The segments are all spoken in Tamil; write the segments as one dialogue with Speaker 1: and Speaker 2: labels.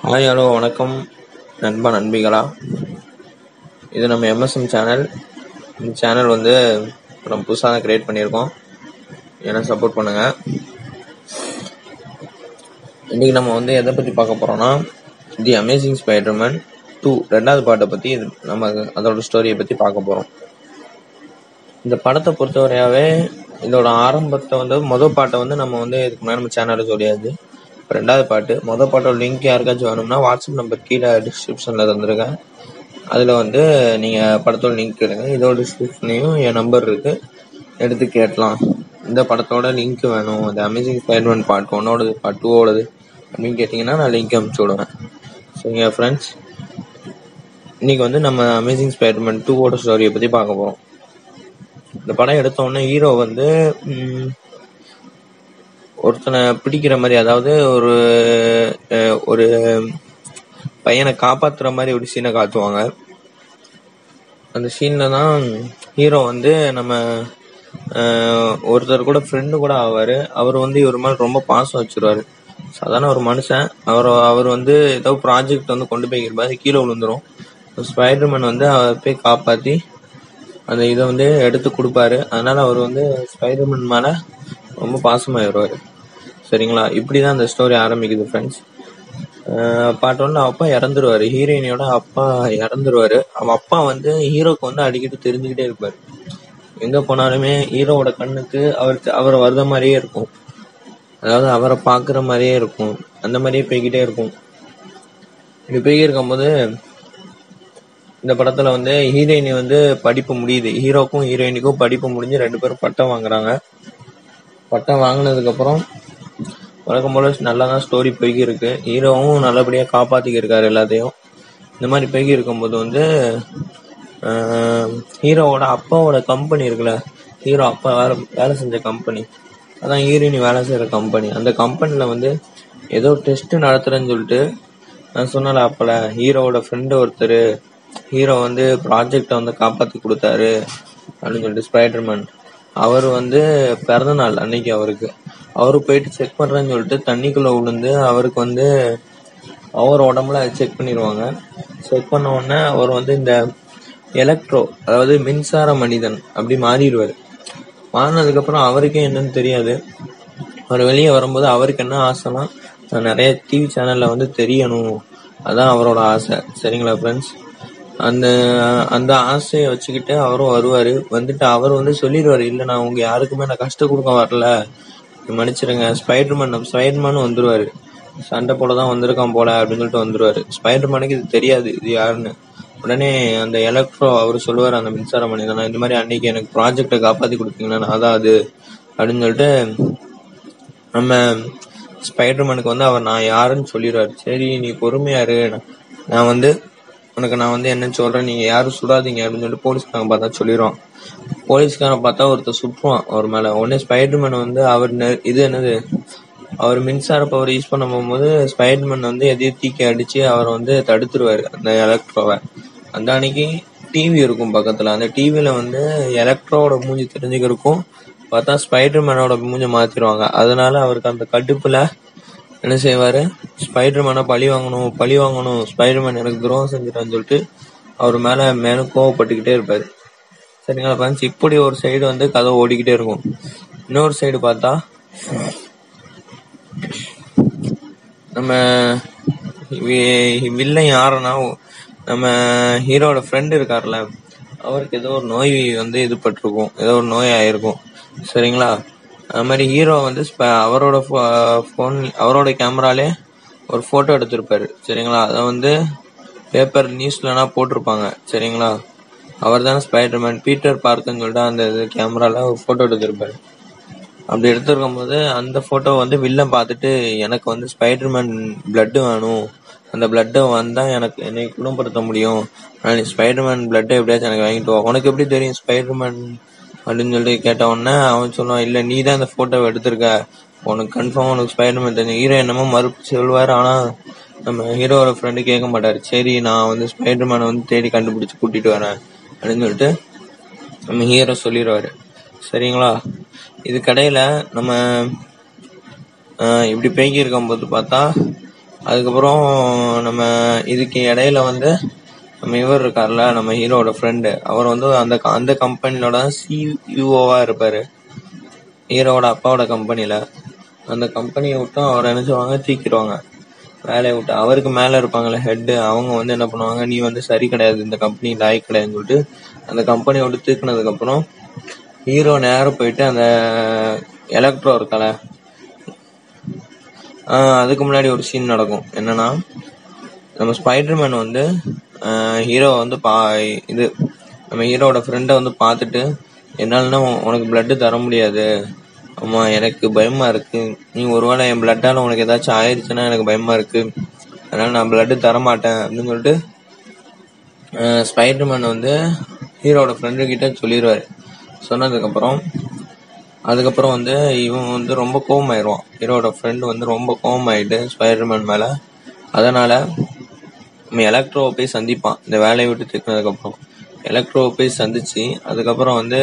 Speaker 1: ஹாய் ஹலோ வணக்கம் நண்பா நண்பிகளா இது நம்ம எம்எஸ்எம் சேனல் இந்த சேனல் வந்து இப்போ நம்ம புதுசாக தான் க்ரியேட் பண்ணியிருக்கோம் ஏன்னா சப்போர்ட் பண்ணுங்க இன்றைக்கி நம்ம வந்து எதை பற்றி பார்க்க போகிறோம்னா தி அமேசிங் ஸ்பைடர்மேன் டூ ரெண்டாவது பாட்டை பற்றி இது நம்ம அதோட ஸ்டோரியை பற்றி பார்க்க போகிறோம் இந்த படத்தை பொறுத்தவரையாவே இதோட ஆரம்பத்தை வந்து மொதல் பாட்டை வந்து நம்ம வந்து இதுக்கு முன்னாடி நம்ம சேனலில் சொல்லியாச்சு இப்போ ரெண்டாவது பாட்டு மொதல் பாட்டோட லிங்க் யாருக்காச்சும் வேணும்னா வாட்ஸ்அப் நம்பர் கீழே டிஸ்கிரிப்ஷனில் தந்துருக்கேன் அதில் வந்து நீங்கள் படத்தோட லிங்க் எடுங்க இதோட டிஸ்கிரிப்ஷன்லையும் என் நம்பர் இருக்குது எடுத்து கேட்கலாம் இந்த படத்தோட லிங்க் வேணும் இந்த அமேசிங் ஸ்பைடர்மேன் பார்ட் ஒன்னோடது பார்ட் டூவோடது அப்படின்னு கேட்டிங்கன்னா நான் லிங்க் அனுப்பிச்சி விடுவேன் சரிங்க ஃப்ரெண்ட்ஸ் இன்னைக்கு வந்து நம்ம அமேசிங் ஸ்பைடர்மேன் டூவோட ஸ்டோரியை பற்றி பார்க்க போகிறோம் இந்த படம் எடுத்த உடனே ஹீரோ வந்து ம், ஒருத்தனை பிடிக்கிற மாதிரி அதாவது ஒரு அஹ், ஒரு பையனை காப்பாத்துற மாதிரி ஒரு சீனை காட்டுவாங்க அந்த சீன்ல தான் ஹீரோ வந்து நம்ம அஹ், ஒருத்தர் கூட ஃப்ரெண்டு கூட ஆவாரு அவர் வந்து இவர் மேல ரொம்ப பாசம் வச்சிருவாரு சாதாரண ஒரு மனுஷன் அவர் அவர் வந்து ஏதோ ப்ராஜெக்ட் வந்து கொண்டு போய் மாதிரி கீழே விழுந்துரும் ஸ்பைடர்மேன் வந்து அவர் போய் காப்பாத்தி அந்த இதை வந்து எடுத்து கொடுப்பாரு அதனால அவர் வந்து ஸ்பைடர்மேன் மேல ரொம்ப பாசமாயிருவாரு சரிங்களா இப்படிதான் அந்த ஸ்டோரி ஆரம்பிக்குது ஃப்ரெண்ட்ஸ் பாட்டு ஒன்று அப்பா இறந்துருவாரு ஹீரோயினியோட அப்பா இறந்துருவாரு அவன் அப்பா வந்து ஹீரோக்கு வந்து அடிக்கடி தெரிஞ்சுக்கிட்டே இருப்பாரு எங்க போனாலுமே ஹீரோவோட கண்ணுக்கு அவருக்கு அவரை வருத மாதிரியே இருக்கும் அதாவது அவரை பாக்குற மாதிரியே இருக்கும் அந்த மாதிரியே போய்கிட்டே இருக்கும் இப்படி போய் இருக்கும்போது இந்த படத்துல வந்து ஹீரோயினி வந்து படிப்பு முடியுது ஹீரோக்கும் ஹீரோயினிக்கும் படிப்பு முடிஞ்சு ரெண்டு பேரும் பட்டம் வாங்குறாங்க பட்டம் வாங்கினதுக்கு அப்புறம் வழக்கம் போல நல்லா தான் ஸ்டோரி போய்கி இருக்கு ஹீரோவும் நல்லபடியா காப்பாத்திக்க இருக்காரு எல்லாத்தையும் இந்த மாதிரி போய்கி இருக்கும்போது வந்து ஆஹ், ஹீரோவோட அப்பாவோட கம்பெனி இருக்குல்ல ஹீரோ அப்பா வேலை வேலை செஞ்ச கம்பெனி அதான் ஹீரோயினி வேலை செய்யற கம்பெனி அந்த கம்பெனில வந்து ஏதோ டெஸ்ட் நடத்துறேன்னு சொல்லிட்டு நான் சொன்னல அப்பல ஹீரோவோட ஃப்ரெண்டு ஒருத்தர் ஹீரோ வந்து ப்ராஜெக்டை வந்து காப்பாத்தி கொடுத்தாரு அப்படின்னு சொல்லிட்டு ஸ்பைடர்மேன் அவர் வந்து பிறந்த நாள் அன்னைக்கு அவருக்கு அவரு போயிட்டு செக் பண்றேன்னு சொல்லிட்டு தண்ணிக்குள்ள விழுந்து அவருக்கு வந்து அவர் உடம்புல செக் பண்ணிடுவாங்க செக் பண்ண உடனே அவர் வந்து இந்த எலக்ட்ரோ அதாவது மின்சார மனிதன் அப்படி மாறிடுவாரு மாறினதுக்கு அப்புறம் அவருக்கே என்னன்னு தெரியாது அவர் வெளியே வரும்போது அவருக்கு என்ன ஆசைனா நான் நிறைய டிவி சேனல்ல வந்து தெரியணும் அதான் அவரோட ஆசை சரிங்களா ஃப்ரெண்ட்ஸ் அந்த அந்த ஆசையை வச்சுக்கிட்டு அவரும் வருவாரு வந்துட்டு அவர் வந்து சொல்லிடுவாரு இல்ல நான் உங்க யாருக்குமே நான் கஷ்டம் கொடுக்க வரல மன்னிச்சிருங்க ஸ்பைடர்மேன் ஸ்பைடர்மேன் வந்துருவாரு சண்டை போட தான் வந்திருக்கான் போல அப்படின்னு சொல்லிட்டு வந்துருவாரு ஸ்பைடர்மேனுக்கு இது தெரியாது இது யாருன்னு உடனே அந்த எலக்ட்ரோ அவர் சொல்லுவாரு அந்த மின்சார மனிதனா இந்த மாதிரி அன்னைக்கு எனக்கு ப்ராஜெக்டை காப்பாத்தி கொடுத்தீங்கன்னா நான் தான் அது அப்படின்னு சொல்லிட்டு நம்ம ஸ்பைடர்மேனுக்கு வந்து அவர் நான் யாருன்னு சொல்லிடுவாரு சரி நீ பொறுமையா இரு நான் வந்து உனக்கு நான் வந்து என்னன்னு சொல்றேன் நீங்க யாரும் சுடாதீங்க அப்படின்னு சொல்லிட்டு போலீஸ்காரன் பார்த்தா சொல்லிடுவான் போலீஸ்காரன் பார்த்தா ஒருத்தர் சுற்றுவான் அவர் மேல உடனே ஸ்பைடர்மேன் வந்து அவர் நெ- இது என்னது அவர் மின்சார பவர் யூஸ் பண்ண போகும்போது ஸ்பைடர்மேன் வந்து எதையும் தூக்கி அடிச்சு அவரை வந்து தடுத்துருவாரு அந்த எலக்ட்ரோவை அந்த அன்னைக்கு டிவி இருக்கும் பக்கத்துல அந்த டிவில வந்து எலக்ட்ரோவோட மூஞ்சி தெரிஞ்சுக்கிறதுக்கும் பார்த்தா ஸ்பைடர்மேனோட மூஞ்ச மாத்திருவாங்க அதனால அவருக்கு அந்த கடுப்புல என்ன செய்வாரு ஸ்பைடர்மேனை பழி வாங்கணும் பழி வாங்கணும் ஸ்பைடர்மேன் எனக்கு துரோகம் செஞ்சுட்டான்னு சொல்லிட்டு அவர் மேல மேலும் கோவப்பட்டுக்கிட்டே இருப்பாரு சரிங்களா ஃப்ரெண்ட்ஸ் இப்படி ஒரு சைடு வந்து கதை ஓடிக்கிட்டே இருக்கும் இன்னொரு சைடு பார்த்தா நம்ம வி- வில்லன் யாருன்னா நம்ம ஹீரோட ஃப்ரெண்ட் இருக்கார்ல அவருக்கு ஏதோ ஒரு நோய் வந்து இது பட்டிருக்கும் ஏதோ ஒரு நோய் ஆயிருக்கும் சரிங்களா அது மாதிரி ஹீரோ வந்து ஸ்ப- அவரோட ஃபோன் அவரோட கேமராலே ஒரு போட்டோ எடுத்திருப்பாரு சரிங்களா அதை வந்து பேப்பர் நியூஸ்லனா போட்டிருப்பாங்க சரிங்களா அவர் தானே ஸ்பைடர்மேன் பீட்டர் பார்க்குன்னு சொல்லிட்டு அந்த இது கேமரால ஒரு போட்டோ எடுத்திருப்பாரு அப்படி எடுத்திருக்கும் போது அந்த போட்டோ வந்து வில்லன் பார்த்துட்டு எனக்கு வந்து ஸ்பைடர்மேன் பிளட் வேணும் அந்த பிளட்டை வந்தா எனக்கு என்னை குணப்படுத்த முடியும் ஆனா நீ ஸ்பைடர்மேன் பிளட்டை எப்படியாச்சும் எனக்கு வாங்கிட்டு வா உனக்கு எப்படி தெரியும் ஸ்பைடர்மேன் அப்படின்னு சொல்லிட்டு கேட்ட உடனே அவன் சொல்லுவான் இல்ல நீ தான் இந்த போட்டோவை எடுத்திருக்க உனக்கு கன்ஃபார்ம் உனக்கு ஸ்பைடர்மேன் தெரியும் ஹீரோ என்னமோ மறுப்பு சொல்வாரு ஆனா நம்ம ஹீரோவோட ஃப்ரெண்டு கேட்க மாட்டாரு சரி நான் வந்து ஸ்பைடர்மேனை வந்து தேடி கண்டுபிடிச்சு கூட்டிட்டு வரேன் அப்படின்னு சொல்லிட்டு நம்ம ஹீரோ சொல்லிடுவாரு சரிங்களா இது கடையில நம்ம ஆஹ் இப்படி பேங்கி இருக்கும்போது பார்த்தா அதுக்கப்புறம் நம்ம இதுக்கு இடையில வந்து நம்ம இவர் இருக்கார்ல நம்ம ஹீரோட ஃப்ரெண்டு அவர் வந்து அந்த அந்த கம்பெனியோட சிஇஓவா இருப்பாரு ஹீரோவோட அப்பாவோட கம்பெனில அந்த கம்பெனியை விட்டும் அவர் என்ன செய்வாங்க தூக்கிடுவாங்க வேலையை விட்டு அவருக்கு மேல இருப்பாங்கல்ல ஹெட் அவங்க வந்து என்ன பண்ணுவாங்க நீ வந்து சரி கிடையாது இந்த கம்பெனி லாய்க் கிடையாதுன்னு சொல்லிட்டு அந்த கம்பெனியை விட்டு தூக்குனதுக்கு அப்புறம் ஹீரோ நேரம் போயிட்டு அந்த எலக்ட்ரோ இருக்கல ஆஹ் அதுக்கு முன்னாடி ஒரு சீன் நடக்கும் என்னன்னா நம்ம ஸ்பைடர்மேன் வந்து ஹீரோ வந்து பா இது நம்ம ஹீரோட ஃப்ரெண்டை வந்து பார்த்துட்டு என்னாலனா உ- உனக்கு blood தர முடியாது ஆமா எனக்கு பயமா இருக்கு நீ ஒருவேளை என் பிளட்டால உனக்கு ஏதாச்சும் ஆயிடுச்சுன்னா எனக்கு பயமா இருக்கு அதனால நான் blood தர மாட்டேன் அப்படின்னு சொல்லிட்டு அஹ் ஸ்பைடர்மேன் வந்து ஹீரோட ஃப்ரெண்டு கிட்ட சொல்லிடுவாரு சொன்னதுக்கு அப்புறம் அதுக்கப்புறம் வந்து இவன் வந்து ரொம்ப கோவமாயிருவான் ஹீரோட ஃப்ரெண்டு வந்து ரொம்ப கோவமாயிட்டு ஸ்பைடர்மேன் மேல அதனால நம்ம எலக்ட்ரோவை போய் சந்திப்பான் இந்த வேலையை விட்டு தூக்கினதுக்கு அப்புறம் எலக்ட்ரோவை போய் சந்திச்சு அதுக்கப்புறம் வந்து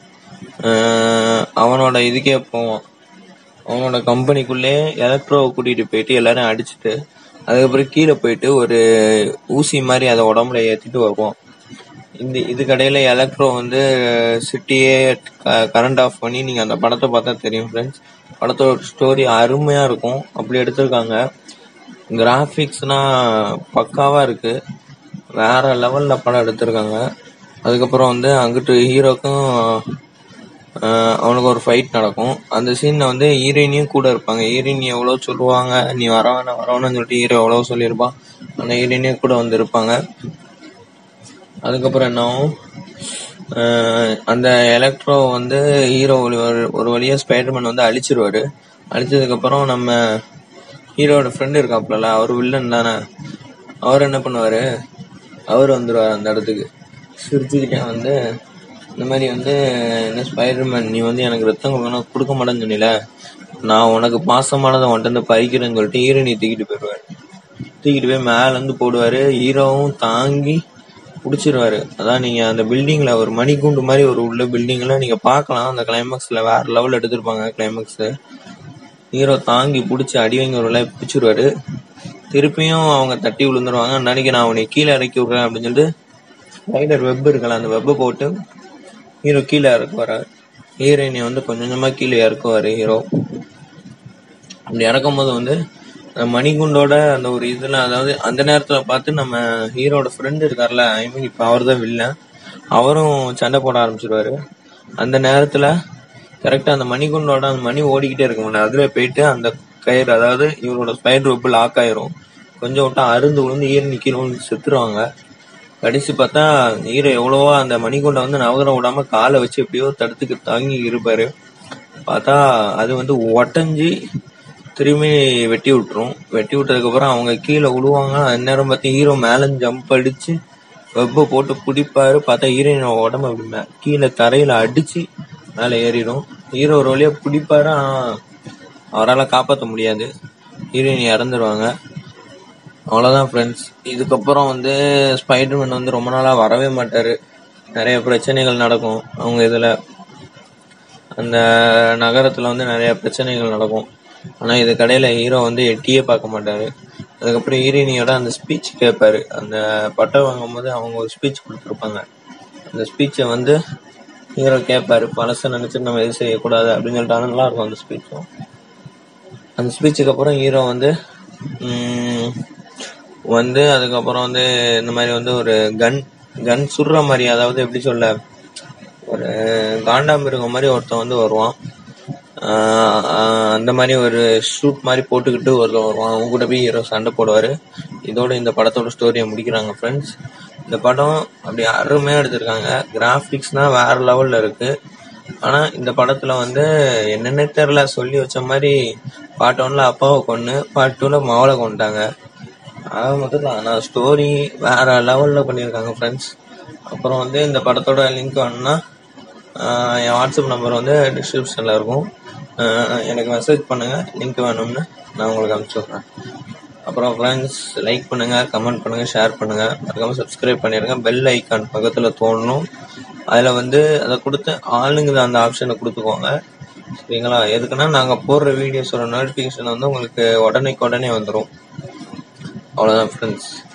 Speaker 1: அஹ் அவனோட இதுக்கே போவான் அவனோட கம்பெனிக்குள்ளே எலக்ட்ரோவை கூட்டிட்டு போயிட்டு எல்லாரும் அடிச்சுட்டு அதுக்கப்புறம் கீழே போயிட்டு ஒரு ஊசி மாதிரி அதை உடம்புல ஏத்திட்டு வருவான் இந்த இதுக்கடையில எலக்ட்ரோ வந்து சிட்டியே கரண்ட் ஆஃப் பண்ணி நீங்க அந்த படத்தை பார்த்தா தெரியும் ஃப்ரெண்ட்ஸ் படத்தோட ஸ்டோரி அருமையா இருக்கும் அப்படி எடுத்திருக்காங்க கிராஃபிக்ஸ்னா பக்காவா இருக்கு வேற லெவல்ல படம் எடுத்திருக்காங்க அதுக்கப்புறம் வந்து அங்கிட்டு ஹீரோக்கும் ஆஹ் அவனுக்கு ஒரு ஃபைட் நடக்கும் அந்த சீன்ல வந்து ஹீரோயினியும் கூட இருப்பாங்க ஹீரோயின் எவ்வளவு சொல்லுவாங்க நீ வரவேணா வரவேணான்னு சொல்லிட்டு ஹீரோ எவ்வளவு சொல்லியிருப்பான் அந்த ஹீரோயினியும் கூட வந்து இருப்பாங்க அதுக்கப்புறம் என்ன ஆகும் ஆஹ் அந்த எலக்ட்ரோ வந்து ஹீரோ ஒரு ஒரு வழியா ஸ்பைடர்மேன் வந்து அழிச்சிருவாரு அழிச்சதுக்கு அப்புறம் நம்ம ஹீரோட ஃப்ரெண்ட் இருக்காப்ல அவர் வில்லன் தானே அவர் என்ன பண்ணுவாரு அவர் வந்துருவாரு அந்த இடத்துக்கு சிரிச்சுக்கிட்டே வந்து இந்த மாதிரி வந்து என்ன ஸ்பைடர்மேன் நீ வந்து எனக்கு ரத்தம் கொடுக்கணும் கொடுக்க மாட்டேன்னு சொன்னில நான் உனக்கு பாசமானதை உன்கிட்ட இருந்து பறிக்கிறேன்னு சொல்லிட்டு ஹீரோயினை தூக்கிட்டு போயிடுவாரு தூக்கிட்டு போய் மேல இருந்து போடுவாரு ஹீரோவும் தாங்கி புடிச்சிருவாரு அதான் நீங்க அந்த பில்டிங்ல ஒரு மணிக்கூண்டு மாதிரி ஒரு உள்ள பில்டிங்ல நீங்க பார்க்கலாம் அந்த கிளைமேக்ஸ்ல வேற லெவல் எடுத்திருப்பாங்க கிளைமேக்ஸ் ஹீரோ தாங்கி புடிச்சு அடி வாங்கி ஒரு வேலையை பிடிச்சிருவாரு திருப்பியும் அவங்க தட்டி விழுந்துருவாங்க அன்னைக்கு நான் அவனை கீழே இறக்கி விடுறேன் அப்படின்னு சொல்லிட்டு ஸ்பைடர் வெப் இருக்கல அந்த வெப்பை போட்டு ஹீரோ கீழே இறக்குவாரு ஹீரோயினை வந்து கொஞ்சம் கொஞ்சமா கீழே இறக்குவாரு ஹீரோ அப்படி இறக்கும் போது வந்து அந்த மணிகுண்டோட அந்த ஒரு இதுல அதாவது அந்த நேரத்துல பார்த்து நம்ம ஹீரோட ஃப்ரெண்ட் இருக்கார்ல ஐ மீன் இப்ப அவர் தான் வில்லன் அவரும் சண்டை போட ஆரம்பிச்சிருவாரு அந்த நேரத்துல கரெக்டா அந்த மணிகுண்டோட அந்த மணி ஓடிக்கிட்டே இருக்கும் அதுல போயிட்டு அந்த கயிறு அதாவது இவரோட ஸ்பைடர் வெப் லாக் ஆயிரும் கொஞ்சம் விட்டா அருந்து விழுந்து ஈர நிக்கிறோம் செத்துருவாங்க கடைசி பார்த்தா ஹீரோ எவ்வளவோ அந்த மணிகுண்டை வந்து நவகர விடாம காலை வச்சு எப்படியோ தடுத்துக்கு தாங்கி இருப்பாரு பார்த்தா அது வந்து உடஞ்சி திரும்பி வெட்டி விட்டுரும் வெட்டி விட்டதுக்கு அப்புறம் அவங்க கீழே விழுவாங்க அந்நேரம் பார்த்து ஹீரோ மேல ஜம்ப் அடிச்சு வெப்ப போட்டு பிடிப்பாரு பார்த்தா ஹீரோயின் உடம்பு அப்படி மே- கீழே தரையில அடிச்சு மேல ஏறிடும் ஹீரோ ஒரு வழியா பிடிப்பாரு ஆனா அவரால் காப்பாற்ற முடியாது ஹீரோயின் இறந்துருவாங்க அவ்வளவுதான் ஃப்ரெண்ட்ஸ் இதுக்கப்புறம் வந்து ஸ்பைடர்மேன் வந்து ரொம்ப நாளா வரவே மாட்டாரு நிறைய பிரச்சனைகள் நடக்கும் அவங்க இதுல அந்த நகரத்துல வந்து நிறைய பிரச்சனைகள் நடக்கும் ஆனா இது கடையில ஹீரோ வந்து எட்டியே பார்க்க மாட்டாரு அதுக்கப்புறம் ஹீரோயினியோட அந்த ஸ்பீச் கேட்பாரு அந்த பட்டம் வாங்கும் போது அவங்க ஒரு ஸ்பீச் கொடுத்துருப்பாங்க அந்த ஸ்பீச்சை வந்து ஹீரோ கேட்பாரு பழச நினைச்சு நம்ம எது செய்யக்கூடாது அப்படின்னு சொல்லிட்டு அது நல்லா இருக்கும் அந்த ஸ்பீச்சும் அந்த ஸ்பீச்சுக்கு அப்புறம் ஹீரோ வந்து உம், வந்து அதுக்கப்புறம் வந்து இந்த மாதிரி வந்து ஒரு கன் கன் சுடுற மாதிரி அதாவது எப்படி சொல்ல ஒரு காண்டாமிருகம் மாதிரி ஒருத்தன் வந்து வருவான் ஆஹ் ஆஹ் அந்த மாதிரி ஒரு ஷூட் மாதிரி போட்டுக்கிட்டு ஒருத்தன் வருவான் அவங்க கூட போய் ஹீரோ சண்டை போடுவாரு இதோட இந்த படத்தோட ஸ்டோரியை முடிக்கிறாங்க ஃப்ரெண்ட்ஸ் இந்த படம் அப்படி அருமையா எடுத்திருக்காங்க கிராஃபிக்ஸ்னா வேற லெவல்ல இருக்கு ஆனா இந்த படத்துல வந்து என்னன்னே தெரியல சொல்லி வச்ச மாதிரி பார்ட் ஒன்ல அப்பாவை கொண்டு பார்ட் டூல மவளை கொண்டுட்டாங்க ஆக மொத்தத்தில் ஆனால் ஸ்டோரி வேற லெவல்ல பண்ணியிருக்காங்க ஃப்ரெண்ட்ஸ் அப்புறம் வந்து இந்த படத்தோட லிங்க் வேணும்னா ஆஹ் என் வாட்ஸ்அப் நம்பர் வந்து டிஸ்கிரிப்ஷனில் இருக்கும் ஆஹ் எனக்கு மெசேஜ் பண்ணுங்க லிங்க் வேணும்னு நான் உங்களுக்கு அனுப்பிச்சி விட்றேன் அப்புறம் ஃப்ரெண்ட்ஸ் லைக் பண்ணுங்க கமெண்ட் பண்ணுங்க ஷேர் பண்ணுங்க மறக்காம சப்ஸ்கிரைப் பண்ணிடுங்க பெல் ஐக்கான் பக்கத்தில் தோணணும் அதில் வந்து அதை கொடுத்து ஆளுங்க அந்த ஆப்ஷனை கொடுத்துக்கோங்க சரிங்களா எதுக்குன்னா நாங்கள் போடுற வீடியோஸோட நோட்டிஃபிகேஷன் வந்து உங்களுக்கு உடனே உடனே வந்துடும் அவ்வளோதான் ஃப்ரெண்ட்ஸ்